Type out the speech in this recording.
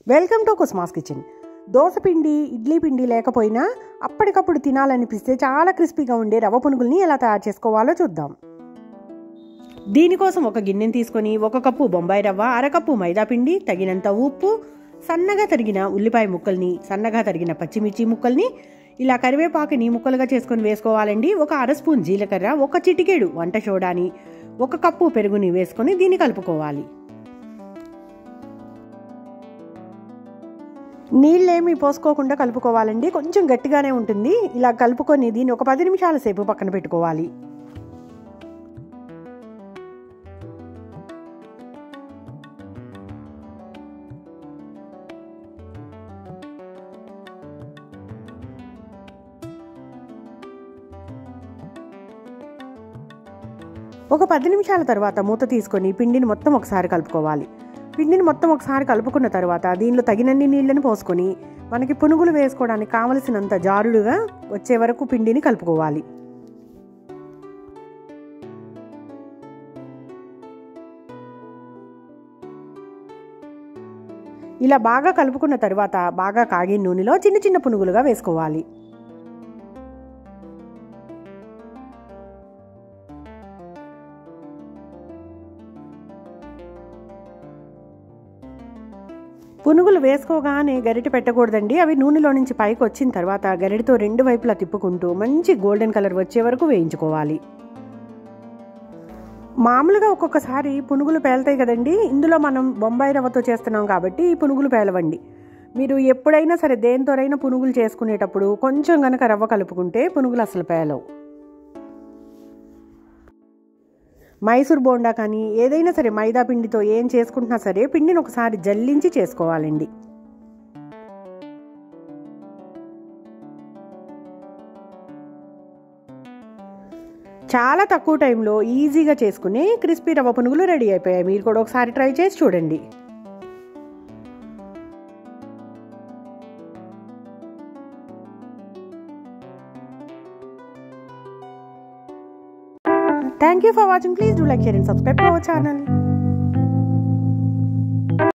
Welcome to కుస్మాస్ kitchen dosa పిండి ఇడ్లీ పిండి లేకపోయినా అప్పటికప్పుడు తినాలనిపిస్తే చాలా క్రిస్పీగా ఉండే రవ్వ పునుగుల్ని ఎలా తయారు చేసుకోవాలో చూద్దాం దీనికోసం ఒక గిన్నెని తీసుకొని ఒక కప్పు బొంబాయి రవ్వ అరకప్పు మైదా పిండి తగినంత ఉప్పు సన్నగా తరిగిన ఉల్లిపాయ ముక్కల్ని సన్నగా తరిగిన పచ్చిమిర్చి ముక్కల్ని ఇలా కరివేపాకుని ముక్కలుగా చేసుకొని వేసుకోవాలండి ఒక అర స్పూన్ జీలకర్ర ఒక చిటికేడు వంట సోడాని ఒక కప్పు పెరుగుని వేసుకొని దీన్ని కలుపుకోవాలి నీళ్ళేమి పోసుకోకుండా కలుపుకోవాలండి కొంచెం గట్టిగానే ఉంటుంది ఇలా కలుపుకొని దీన్ని ఒక పది నిమిషాల సేపు పక్కన పెట్టుకోవాలి ఒక పది నిమిషాల తర్వాత మూత తీసుకొని పిండిని మొత్తం ఒకసారి కలుపుకోవాలి పిండిని మొత్తం ఒకసారి కలుపుకున్న తర్వాత దీనిలో తగినన్ని నీళ్ళని పోసుకొని మనకి పునుగులు వేసుకోవడానికి కావలసినంత జారుడుగా వచ్చే వరకు పిండిని కలుపుకోవాలి ఇలా బాగా కలుపుకున్న తర్వాత బాగా కాగిన నూనెలో చిన్న చిన్న పునుగులుగా వేసుకోవాలి పునుగులు వేసుకోగానే గరిటె పెట్టకూడదండి అవి నూనెలో నుంచి పైకి వచ్చిన తర్వాత గరిటెతో రెండు వైపులా తిప్పుకుంటూ మంచి గోల్డెన్ కలర్ వచ్చే వరకు వేయించుకోవాలి మామూలుగా ఒక్కొక్కసారి పునుగులు పేలుతాయి కదండి ఇందులో మనం బొంబాయి రవ్వతో చేస్తున్నాం కాబట్టి ఈ పునుగులు పేలవండి మీరు ఎప్పుడైనా సరే దేనితోనైనా పునుగులు చేసుకునేటప్పుడు కొంచెం గనక రవ్వ కలుపుకుంటే పునుగులు అసలు పేలవు మైసూర్ బోండా కానీ ఏదైనా సరే మైదా పిండితో ఏం చేసుకుంటున్నా సరే పిండిని ఒకసారి జల్లించి చేసుకోవాలండి చాలా తక్కువ టైంలో ఈజీగా చేసుకుని క్రిస్పీ రవ్వ పునుగులు రెడీ అయిపోయాయి మీరు కూడా ఒకసారి ట్రై చేసి చూడండి Thank you for watching. Please do like, share and subscribe to our channel.